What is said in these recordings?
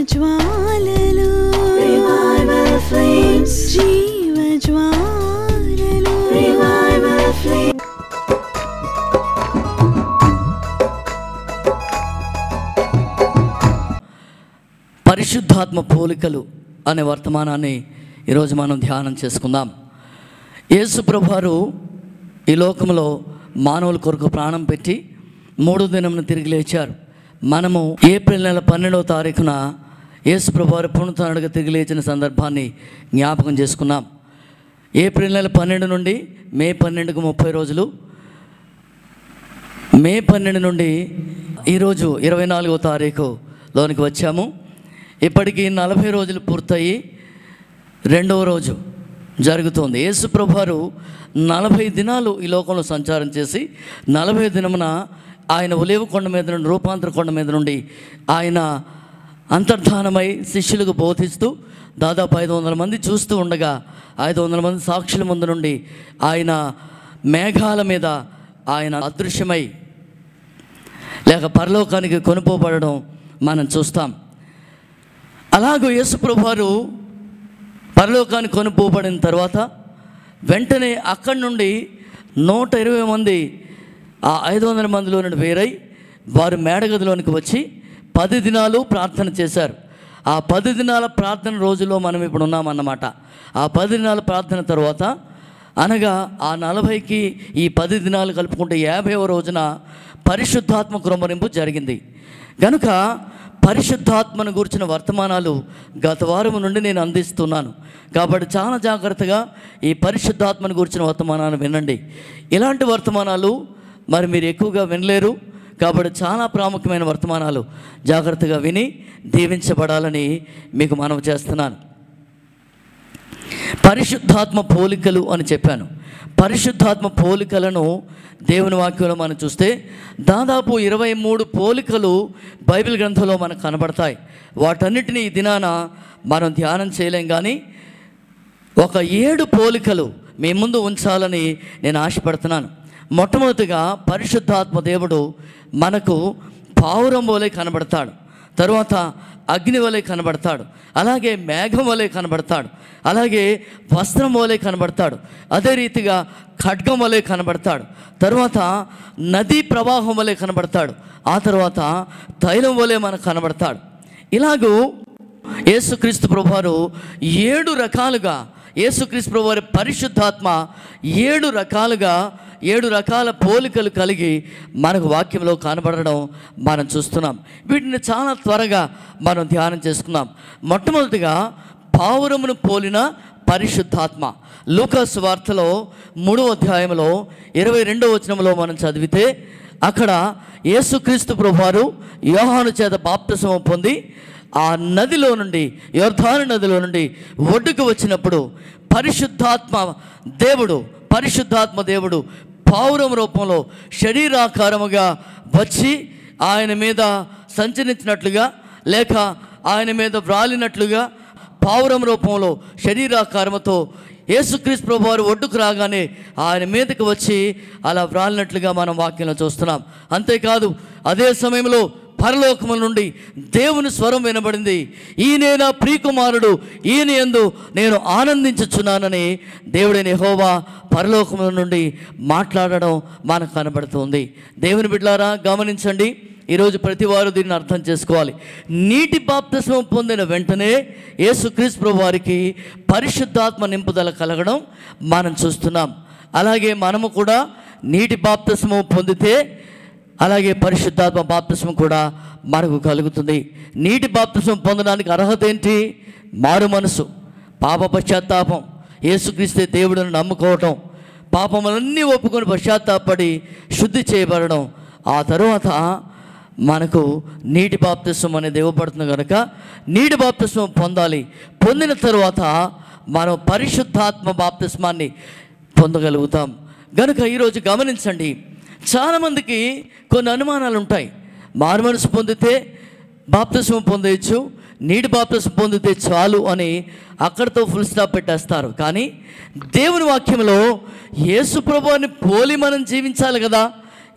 జ్వాలలు Revival flames. జీవ జ్వాలలు Revival flames. పరిశుద్ధాత్మ పోలికలు అనే వర్తమానాన్ని ఈరోజు మనం ధ్యానం చేసుకుందాం యేసు ప్రభువారు ఈ లోకంలో మానవుల కొరకు ప్రాణం పెట్టి మూడో దినంను తిరిగి లేచారు మనము ఏప్రిల్ నెల పన్నెండవ తారీఖున యేసు ప్రభువారు పునరుత్థానుడిగా తిరిగి లేచిన సందర్భాన్ని జ్ఞాపకం చేసుకున్నాం ఏప్రిల్ నెల పన్నెండు నుండి మే పన్నెండుకు ముప్పై రోజులు మే పన్నెండు నుండి ఈరోజు ఇరవై నాలుగో తారీఖు లోనికి వచ్చాము ఇప్పటికీ నలభై రోజులు పూర్తయి రెండవ రోజు జరుగుతోంది యేసు ప్రభువారు నలభై దినాలు ఈ లోకంలో సంచారం చేసి నలభై దినమున ఆయన ఉలేవు కొండ మీద నుండి రూపాంతర కొండ మీద నుండి ఆయన అంతర్ధానమై శిష్యులకు బోధిస్తూ దాదాపు ఐదు వందల మంది చూస్తూ ఉండగా ఐదు వందల మంది సాక్షుల ముందు నుండి ఆయన మేఘాల మీద ఆయన అదృశ్యమై లేక పరలోకానికి కొనుపోబడడం మనం చూస్తాం అలాగూ యేసుప్రభు వారు పరలోకానికి కొనుపోబడిన తర్వాత వెంటనే అక్కడి నుండి నూట ఇరవై మంది ఆ ఐదు వందల మందిలో నుండి వేరై వారు మేడగదిలోనికి వచ్చి పది దినాలు ప్రార్థన చేశారు ఆ పది దినాల ప్రార్థన రోజులో మనం ఇప్పుడు ఉన్నామన్నమాట ఆ పది దినాల ప్రార్థన తర్వాత అనగా ఆ నలభైకి ఈ పది దినాలు కలుపుకుంటే యాభైవ రోజున పరిశుద్ధాత్మ కురంభరింపు జరిగింది గనుక పరిశుద్ధాత్మను గురించిన వర్తమానాలు గత వారం నుండి నేను అందిస్తున్నాను కాబట్టి చాలా జాగ్రత్తగా ఈ పరిశుద్ధాత్మను గురించిన వర్తమానాలు వినండి ఇలాంటి వర్తమానాలు మరి మీరు ఎక్కువగా వినలేరు కాబట్టి చాలా ప్రాముఖ్యమైన వర్తమానాలు జాగ్రత్తగా విని దీవించబడాలని మీకు మనవి చేస్తున్నాను పరిశుద్ధాత్మ పోలికలు అని చెప్పాను పరిశుద్ధాత్మ పోలికలను దేవుని వాక్యంలో మనం చూస్తే దాదాపు ఇరవై మూడు పోలికలు బైబిల్ గ్రంథంలో మనకు కనబడతాయి వాటన్నిటిని ఈ దినాన మనం ధ్యానం చేయలేం కానీ ఒక ఏడు పోలికలు మీ ముందు ఉంచాలని నేను ఆశపడుతున్నాను మొట్టమొదటిగా పరిశుద్ధాత్మ దేవుడు మనకు పావురం వలె కనబడతాడు తరువాత అగ్ని వలె కనబడతాడు అలాగే మేఘం వలె కనబడతాడు అలాగే వస్త్రం వలె కనబడతాడు అదే రీతిగా ఖడ్గం వలె కనబడతాడు తర్వాత నదీ ప్రవాహం వలె కనబడతాడు ఆ తర్వాత తైలం వలె మనకు కనబడతాడు ఇలాగూ యేసుక్రీస్తు ప్రభువారు ఏడు రకాలుగా యేసుక్రీస్తు ప్రభువారి పరిశుద్ధాత్మ ఏడు రకాలుగా ఏడు రకాల పోలికలు కలిగి మనకు వాక్యంలో కనబడడం మనం చూస్తున్నాం వీటిని చాలా త్వరగా మనం ధ్యానం చేసుకుందాం మొట్టమొదటిగా పావురమును పోలిన పరిశుద్ధాత్మ లూకాస్ వార్తలో మూడవ అధ్యాయంలో ఇరవై రెండవ వచనంలో మనం చదివితే అక్కడ యేసుక్రీస్తు ప్రభువారు యోహాను చేత బాప్తిసం పొంది ఆ నదిలో నుండి యోర్ధాను నదిలో నుండి ఒడ్డుకు వచ్చినప్పుడు పరిశుద్ధాత్మ దేవుడు పరిశుద్ధాత్మ దేవుడు పావురం రూపంలో శరీరాకారముగా వచ్చి ఆయన మీద సంచరించినట్లుగా లేక ఆయన మీద వ్రాలినట్లుగా పావురం రూపంలో శరీరాకారముతో యేసుక్రీస్తు ప్రభు వారు ఒడ్డుకు రాగానే ఆయన మీదకి వచ్చి అలా వ్రాలినట్లుగా మనం వాక్యంలో చూస్తున్నాం అంతేకాదు అదే సమయంలో పరలోకము నుండి దేవుని స్వరం వినబడింది ఈయనే నా ప్రియకుమారుడు ఈయన యందు నేను ఆనందించుచున్నానని దేవుడైన యెహోవా పరలోకము నుండి మాట్లాడడం మనకు కనబడుతుంది దేవుని బిడ్లారా గమనించండి ఈరోజు ప్రతి వారు దీన్ని అర్థం చేసుకోవాలి నీటి బాప్తిస్మం పొందిన వెంటనే యేసుక్రీస్తు ప్రభు వారికి పరిశుద్ధాత్మ నింపుదల కలగడం మనం చూస్తున్నాం అలాగే మనము కూడా నీటి బాప్తిస్మం పొందితే అలాగే పరిశుద్ధాత్మ బాప్తిస్మం కూడా మనకు కలుగుతుంది నీటి బాప్తిస్మం పొందడానికి అర్హత ఏంటి మారు మనసు పాప పశ్చాత్తాపం యేసుక్రీస్తే దేవుడిని నమ్ముకోవటం పాపములన్నీ ఒప్పుకొని పశ్చాత్తాపడి శుద్ధి చేయబడడం ఆ తరువాత మనకు నీటి బాప్తిస్వం అనేది ఇవ్వబడుతుంది కనుక నీటి బాప్తిస్వం పొందాలి పొందిన తరువాత మనం పరిశుద్ధాత్మ బాప్తిస్మాన్ని పొందగలుగుతాం గనుక ఈరోజు గమనించండి చాలామందికి కొన్ని అనుమానాలు ఉంటాయి మారు మనసు పొందితే బాప్తిస్వం పొందేయచ్చు నీటి బాప్తిస్వం పొందితే చాలు అని అక్కడితో ఫుల్ స్టాప్ పెట్టేస్తారు కానీ దేవుని వాక్యంలో యేసు ప్రభువాన్ని పోలి మనం జీవించాలి కదా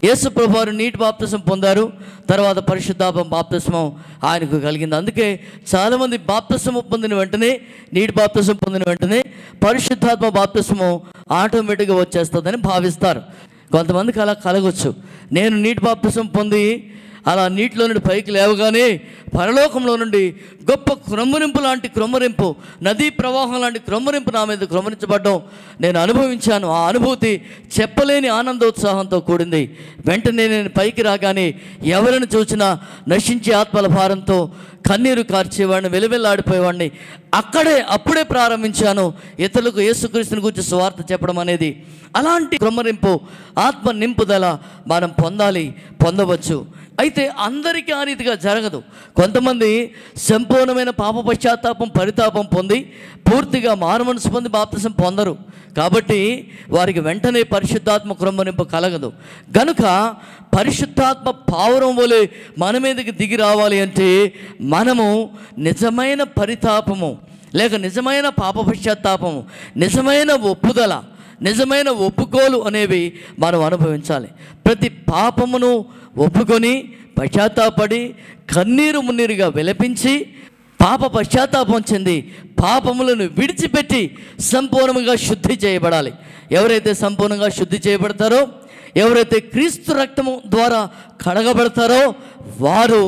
యేసు ప్రభువారు నీటి బాప్తిసం పొందారు తర్వాత పరిశుద్ధాపం బాప్తిస్మం ఆయనకు కలిగింది అందుకే చాలామంది బాప్తిస్మం పొందిన వెంటనే నీటి బాప్తిసం పొందిన వెంటనే పరిశుద్ధాత్మ బాప్తిస్మం ఆటోమేటిక్గా వచ్చేస్తుందని భావిస్తారు కొంతమందికి అలా కలగొచ్చు నేను నీటి బాప్తిసం పొంది అలా నీటిలో నుండి పైకి లేవగానే పరలోకంలో నుండి గొప్ప క్రొమ్మరింపు లాంటి క్రొమ్మరింపు నదీ ప్రవాహం లాంటి క్రొమ్మరింపు నా మీద క్రొమ్మరించబడ్డం నేను అనుభవించాను ఆ అనుభూతి చెప్పలేని ఆనందోత్సాహంతో కూడింది వెంటనే నేను పైకి రాగానే ఎవరిని చూసినా నశించే ఆత్మల భారంతో కన్నీరు కార్చేవాడిని వెలువెల్లాడిపోయేవాడిని అక్కడే అప్పుడే ప్రారంభించాను ఇతరులకు యేసుక్రీస్తుని గురించి స్వార్థ చెప్పడం అనేది అలాంటి క్రొమ్మరింపు ఆత్మ నింపుదల మనం పొందాలి పొందవచ్చు అయితే అందరికీ ఆ రీతిగా జరగదు కొంతమంది సంపూర్ణమైన పాప పశ్చాత్తాపం పరితాపం పొంది పూర్తిగా మారుమనసు పొంది బాప్తిసం పొందరు కాబట్టి వారికి వెంటనే పరిశుద్ధాత్మ క్రొమ్మనింపు కలగదు గనుక పరిశుద్ధాత్మ పావురం వలె మన మీదకి దిగి రావాలి అంటే మనము నిజమైన పరితాపము లేక నిజమైన పాప పశ్చాత్తాపము నిజమైన ఒప్పుదల నిజమైన ఒప్పుకోలు అనేవి మనం అనుభవించాలి ప్రతి పాపమును ఒప్పుకొని పశ్చాత్తాపడి కన్నీరు మున్నీరుగా విలపించి పాప పశ్చాత్తాపం చెంది పాపములను విడిచిపెట్టి సంపూర్ణంగా శుద్ధి చేయబడాలి ఎవరైతే సంపూర్ణంగా శుద్ధి చేయబడతారో ఎవరైతే క్రీస్తు రక్తము ద్వారా కడగబడతారో వారు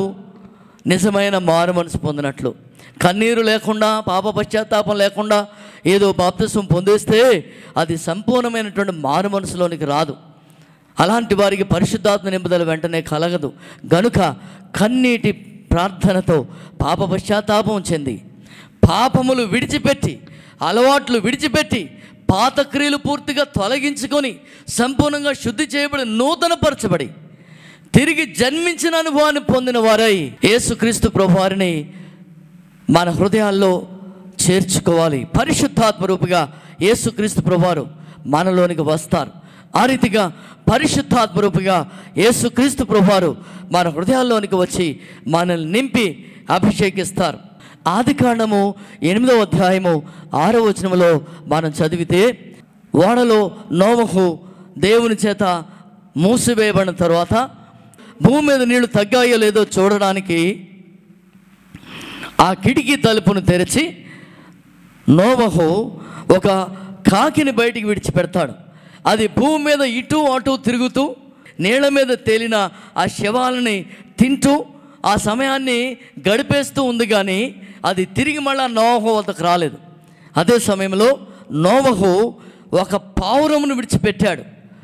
నిజమైన మారు మనసు పొందినట్లు కన్నీరు లేకుండా పాప పశ్చాత్తాపం లేకుండా ఏదో బాప్తిసం పొందేస్తే అది సంపూర్ణమైనటువంటి మారు మనసులోనికి రాదు అలాంటి వారికి పరిశుద్ధాత్మ నింపుదల వెంటనే కలగదు గనుక కన్నీటి ప్రార్థనతో పాప పశ్చాత్తాపం చెంది పాపములు విడిచిపెట్టి అలవాట్లు విడిచిపెట్టి పాత క్రియలు పూర్తిగా తొలగించుకొని సంపూర్ణంగా శుద్ధి చేయబడి నూతనపరచబడి తిరిగి జన్మించిన అనుభవాన్ని పొందిన వారై యేసుక్రీస్తు ప్రభువారిని మన హృదయాల్లో చేర్చుకోవాలి పరిశుద్ధాత్మ రూపుగా యేసుక్రీస్తు ప్రభువారు మనలోనికి వస్తారు ఆ రీతిగా పరిశుద్ధాత్మ రూపుగా యేసుక్రీస్తు ప్రభువారు మన హృదయాల్లోనికి వచ్చి మనల్ని నింపి అభిషేకిస్తారు ఆది కాండము ఎనిమిదవ అధ్యాయము ఆరో వచనములో మనం చదివితే ఓడలో నోవహు దేవుని చేత మూసివేయబడిన తర్వాత భూమి మీద నీళ్లు తగ్గాయో లేదో చూడడానికి ఆ కిటికీ తలుపును తెరిచి నోవహు ఒక కాకిని బయటికి విడిచిపెడతాడు అది భూమి మీద ఇటు అటు తిరుగుతూ నీళ్ళ మీద తేలిన ఆ శవాలని తింటూ ఆ సమయాన్ని గడిపేస్తూ ఉంది కానీ అది తిరిగి మళ్ళా నోవహు వద్దకు రాలేదు అదే సమయంలో నోవహు ఒక పావురమును విడిచిపెట్టాడు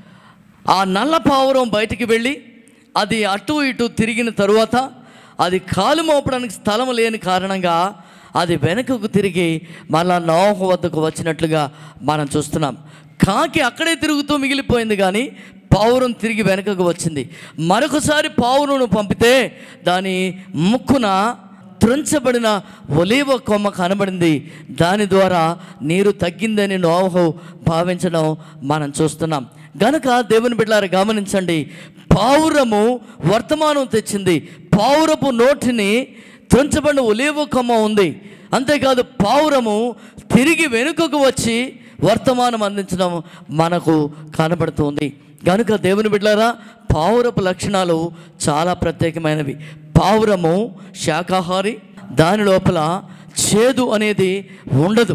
ఆ నల్ల పావురం బయటికి వెళ్ళి అది అటు ఇటు తిరిగిన తరువాత అది కాలు మోపడానికి స్థలం లేని కారణంగా అది వెనుకకు తిరిగి మళ్ళా నోహ వద్దకు వచ్చినట్లుగా మనం చూస్తున్నాం కాకి అక్కడే తిరుగుతూ మిగిలిపోయింది కానీ పావురం తిరిగి వెనుకకు వచ్చింది మరొకసారి పావురును పంపితే దాని ముక్కున త్రుంచబడిన ఒలీవ కొమ్మ కనబడింది దాని ద్వారా నీరు తగ్గిందని నోహు భావించడం మనం చూస్తున్నాం గనక దేవుని బిడ్డలారా గమనించండి పావురము వర్తమానం తెచ్చింది పావురపు నోటిని త్రుంచబడిన ఒలీవ కొమ్మ ఉంది అంతేకాదు పావురము తిరిగి వెనుకకు వచ్చి వర్తమానం అందించడం మనకు కనబడుతుంది కనుక దేవుని బిడ్డలారా పావురపు లక్షణాలు చాలా ప్రత్యేకమైనవి పావురము శాకాహారి దాని లోపల చేదు అనేది ఉండదు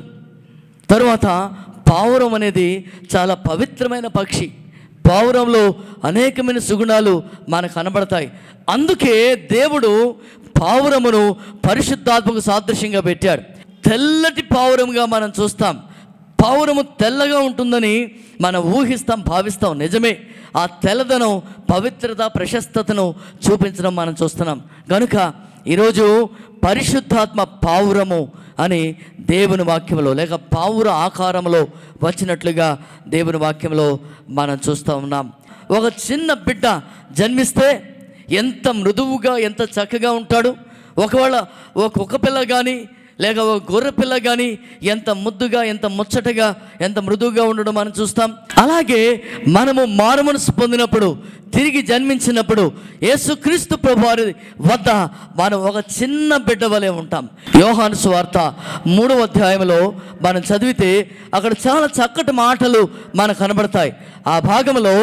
తరువాత పావురం అనేది చాలా పవిత్రమైన పక్షి పావురంలో అనేకమైన సుగుణాలు మనకు కనబడతాయి అందుకే దేవుడు పావురమును పరిశుద్ధాత్మకు సాదృశ్యంగా పెట్టాడు తెల్లటి పావురముగా మనం చూస్తాం పావురము తెల్లగా ఉంటుందని మనం ఊహిస్తాం భావిస్తాం నిజమే ఆ తెల్లదనం పవిత్రత ప్రశస్తతను చూపించడం మనం చూస్తున్నాం కనుక ఈరోజు పరిశుద్ధాత్మ పావురము అని దేవుని వాక్యంలో లేక పావుర ఆకారంలో వచ్చినట్లుగా దేవుని వాక్యంలో మనం చూస్తూ ఉన్నాం ఒక చిన్న బిడ్డ జన్మిస్తే ఎంత మృదువుగా ఎంత చక్కగా ఉంటాడు ఒకవేళ ఒక కుక్క పిల్ల కానీ లేక ఒక గొర్రె పిల్ల కానీ ఎంత ముద్దుగా ఎంత ముచ్చటగా ఎంత మృదువుగా ఉండడం మనం చూస్తాం అలాగే మనము మారుమనసు పొందినప్పుడు తిరిగి జన్మించినప్పుడు యేసుక్రీస్తు ప్రభువారి వద్ద మనం ఒక చిన్న బిడ్డ వలె ఉంటాం యోహాను సువార్త మూడవ అధ్యాయంలో మనం చదివితే అక్కడ చాలా చక్కటి మాటలు మనకు కనబడతాయి ఆ భాగంలో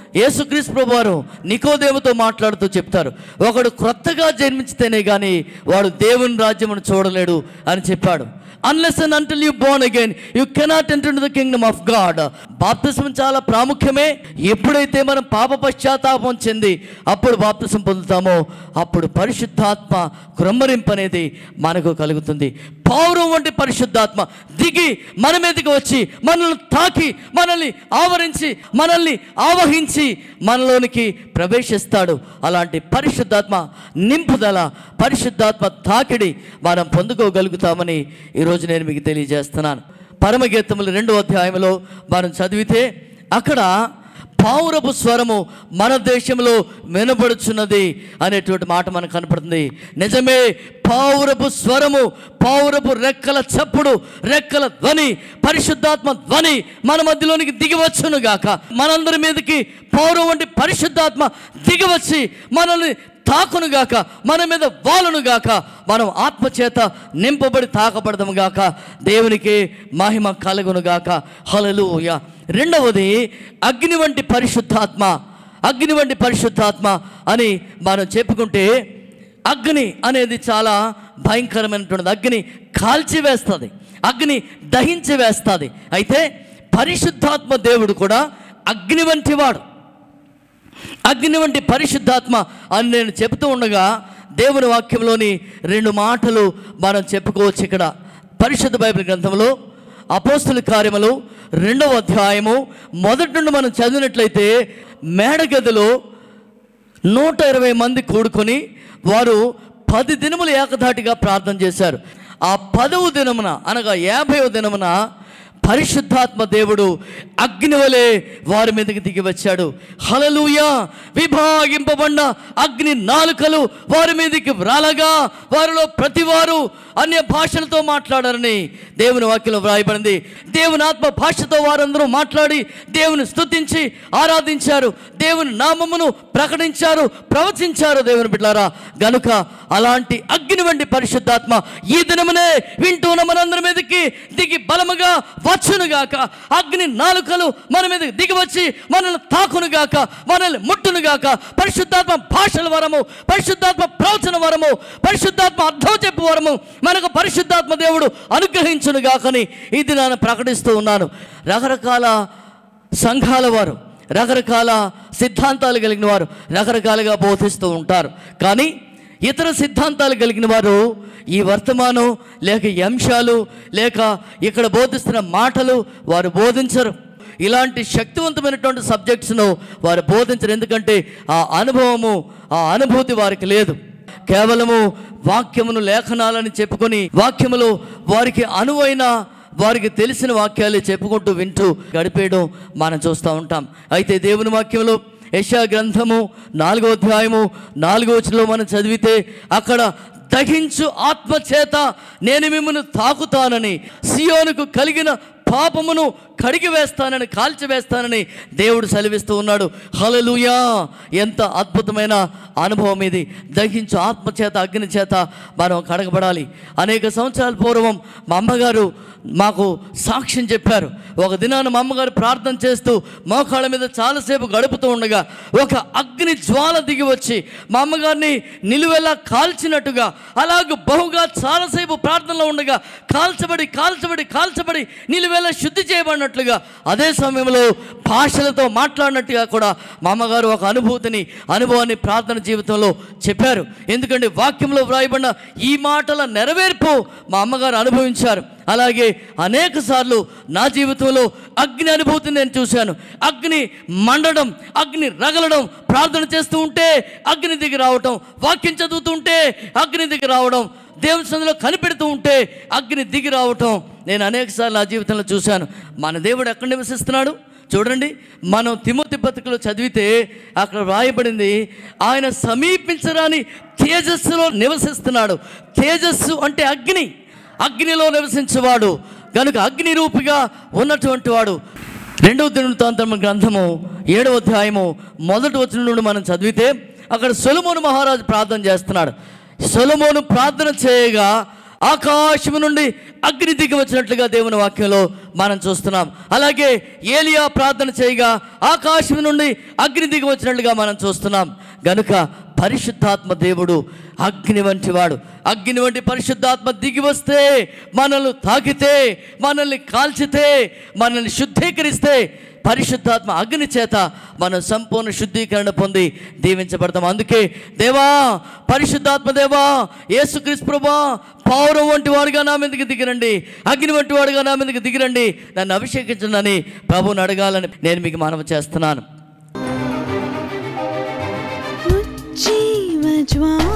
యేసుక్రీస్తు ప్రభు వారు నికోదేవుతో మాట్లాడుతూ చెప్తారు ఒకడు క్రొత్తగా జన్మించితేనే కానీ వాడు దేవుని రాజ్యమును చూడలేడు అని చెప్పాడు unless and until you born again you cannot enter the kingdom of God బాప్తిసం చాలా ప్రాముఖ్యమే ఎప్పుడైతే మనం పాప పశ్చాత్తాపం చెంది అప్పుడు బాప్తిసం పొందుతామో అప్పుడు పరిశుద్ధాత్మ క్రమ్మరింపు అనేది మనకు కలుగుతుంది పౌరం వంటి పరిశుద్ధాత్మ దిగి మన మీదకి వచ్చి మనల్ని తాకి మనల్ని ఆవరించి మనల్ని ఆవహించి మనలోనికి ప్రవేశిస్తాడు అలాంటి పరిశుద్ధాత్మ నింపుదల పరిశుద్ధాత్మ తాకిడి మనం పొందుకోగలుగుతామని ఈరోజు నేను మీకు తెలియజేస్తున్నాను పరమగీతములు రెండో అధ్యాయంలో మనం చదివితే అక్కడ పావురపు స్వరము మన దేశంలో వినబడుచున్నది అనేటువంటి మాట మనకు కనపడుతుంది నిజమే పావురపు స్వరము పావురపు రెక్కల చప్పుడు రెక్కల ధ్వని పరిశుద్ధాత్మ ధ్వని మన మధ్యలోనికి దిగివచ్చును గాక మనందరి మీదకి పౌరం వంటి పరిశుద్ధాత్మ దిగివచ్చి మనల్ని తాకును గాక మన మీద వాలును గాక మనం ఆత్మచేత నింపబడి తాకబడదాము గాక దేవునికి మహిమ కలుగును గాక హలలుయ రెండవది అగ్ని వంటి పరిశుద్ధాత్మ అగ్ని వంటి పరిశుద్ధాత్మ అని మనం చెప్పుకుంటే అగ్ని అనేది చాలా భయంకరమైనటువంటిది అగ్ని కాల్చివేస్తుంది అగ్ని దహించి వేస్తుంది అయితే పరిశుద్ధాత్మ దేవుడు కూడా అగ్ని వంటివాడు అగ్ని వంటి పరిశుద్ధాత్మ అని నేను చెబుతూ ఉండగా దేవుని వాక్యంలోని రెండు మాటలు మనం చెప్పుకోవచ్చు ఇక్కడ పరిశుద్ధ బైబిల్ గ్రంథంలో అపోస్తుల కార్యములు రెండవ అధ్యాయము మొదటి నుండి మనం చదివినట్లయితే మేడగదిలో నూట ఇరవై మంది కూడుకొని వారు పది దినములు ఏకధాటిగా ప్రార్థన చేశారు ఆ పదవ దినమున అనగా యాభైవ దినమున పరిశుద్ధాత్మ దేవుడు అగ్ని వలె వారి మీదకి దిగి వచ్చాడు హలలుయా విభాగింపబడిన అగ్ని నాలుకలు వారి మీదకి వ్రాలగా వారిలో ప్రతివారు అన్య భాషలతో మాట్లాడారని దేవుని వాక్యంలో వ్రాయబడింది దేవుని ఆత్మ భాషతో వారందరూ మాట్లాడి దేవుని స్తుతించి ఆరాధించారు దేవుని నామమును ప్రకటించారు ప్రవచించారు దేవుని బిడ్డారా గనుక అలాంటి అగ్ని వంటి పరిశుద్ధాత్మ ఈ దినమునే వింటున్న మనందరి మీదకి దిగి బలముగా వచ్చునుగాక అగ్ని నాలుకలు మన మీదకి దిగి వచ్చి మనల్ని తాకునుగాక మనల్ని ముట్టునుగాక పరిశుద్ధాత్మ భాషల వరము పరిశుద్ధాత్మ ప్రవచన వరము పరిశుద్ధాత్మ అర్థం చెప్పు వరము మనకు పరిశుద్ధాత్మ దేవుడు అనుగ్రహించునుగాకని ఈ దినాన్ని ప్రకటిస్తూ ఉన్నాను రకరకాల సంఘాల వారు రకరకాల సిద్ధాంతాలు కలిగిన వారు రకరకాలుగా బోధిస్తూ ఉంటారు కానీ ఇతర సిద్ధాంతాలు కలిగిన వారు ఈ వర్తమానం లేక ఈ అంశాలు లేక ఇక్కడ బోధిస్తున్న మాటలు వారు బోధించరు ఇలాంటి శక్తివంతమైనటువంటి సబ్జెక్ట్స్ను వారు బోధించరు ఎందుకంటే ఆ అనుభవము ఆ అనుభూతి వారికి లేదు కేవలము వాక్యమును లేఖనాలని చెప్పుకొని వాక్యములో వారికి అనువైన వారికి తెలిసిన వాక్యాలు చెప్పుకుంటూ వింటూ గడిపేయడం మనం చూస్తూ ఉంటాం అయితే దేవుని వాక్యంలో యశా గ్రంథము నాలుగో అధ్యాయము నాలుగో వచనంలో మనం చదివితే అక్కడ దహించు ఆత్మచేత నేను మిమ్మల్ని తాకుతానని సియోనుకు కలిగిన పాపమును కడిగి వేస్తానని కాల్చివేస్తానని దేవుడు సెలవిస్తూ ఉన్నాడు హలలుయా ఎంత అద్భుతమైన అనుభవం ఇది దహించు ఆత్మచేత అగ్ని చేత మనం కడగబడాలి అనేక సంవత్సరాల పూర్వం మా అమ్మగారు మాకు సాక్ష్యం చెప్పారు ఒక దినాన మా అమ్మగారు ప్రార్థన చేస్తూ మోకాళ్ళ మీద చాలాసేపు గడుపుతూ ఉండగా ఒక అగ్ని జ్వాల దిగి వచ్చి మా అమ్మగారిని నిలువెలా కాల్చినట్టుగా అలాగ బహుగా చాలాసేపు ప్రార్థనలో ఉండగా కాల్చబడి కాల్చబడి కాల్చబడి నిలువెలా శుద్ధి చేయబడినట్లుగా అదే సమయంలో భాషలతో మాట్లాడినట్టుగా కూడా మా అమ్మగారు ఒక అనుభూతిని అనుభవాన్ని ప్రార్థన జీవితంలో చెప్పారు ఎందుకంటే వాక్యంలో వ్రాయబడిన ఈ మాటల నెరవేర్పు మా అమ్మగారు అనుభవించారు అలాగే అనేక సార్లు నా జీవితంలో అగ్ని అనుభూతిని నేను చూశాను అగ్ని మండడం అగ్ని రగలడం ప్రార్థన చేస్తూ ఉంటే అగ్ని దిగి రావటం వాక్యం చదువుతుంటే అగ్ని దిగి రావడం దేవుని సందులో కనిపెడుతూ ఉంటే అగ్ని దిగి రావటం నేను అనేక సార్లు నా జీవితంలో చూశాను మన దేవుడు ఎక్కడ నివసిస్తున్నాడు చూడండి మనం తిమోతి పత్రికలో చదివితే అక్కడ రాయబడింది ఆయన సమీపించరాని తేజస్సులో నివసిస్తున్నాడు తేజస్సు అంటే అగ్ని అగ్నిలో నివసించేవాడు కనుక అగ్ని రూపిగా ఉన్నటువంటి వాడు రెండవ దినవృత్తాంతం గ్రంథము ఏడవ అధ్యాయము మొదటి వచ్చిన నుండి మనం చదివితే అక్కడ సొలమోను మహారాజు ప్రార్థన చేస్తున్నాడు సొలమోను ప్రార్థన చేయగా ఆకాశము నుండి అగ్ని దిగి వచ్చినట్లుగా దేవుని వాక్యంలో మనం చూస్తున్నాం అలాగే ఏలియా ప్రార్థన చేయగా ఆకాశం నుండి అగ్ని దిగి వచ్చినట్లుగా మనం చూస్తున్నాం గనుక పరిశుద్ధాత్మ దేవుడు అగ్ని వంటి వాడు అగ్ని వంటి పరిశుద్ధాత్మ దిగి వస్తే మనల్ని తాకితే మనల్ని కాల్చితే మనల్ని శుద్ధీకరిస్తే పరిశుద్ధాత్మ అగ్ని చేత మనం సంపూర్ణ శుద్ధీకరణ పొంది దీవించబడతాం అందుకే దేవా పరిశుద్ధాత్మ దేవా యేసుక్రీస్తు ప్రభా పౌరం వంటి వాడుగా నా మీదకి దిగిరండి అగ్ని వంటి వాడుగా నా మీదకి దిగిరండి నన్ను అభిషేకించండి ప్రభువుని అడగాలని నేను మీకు మనవి చేస్తున్నాను ఉజ్జీవ జ్వాల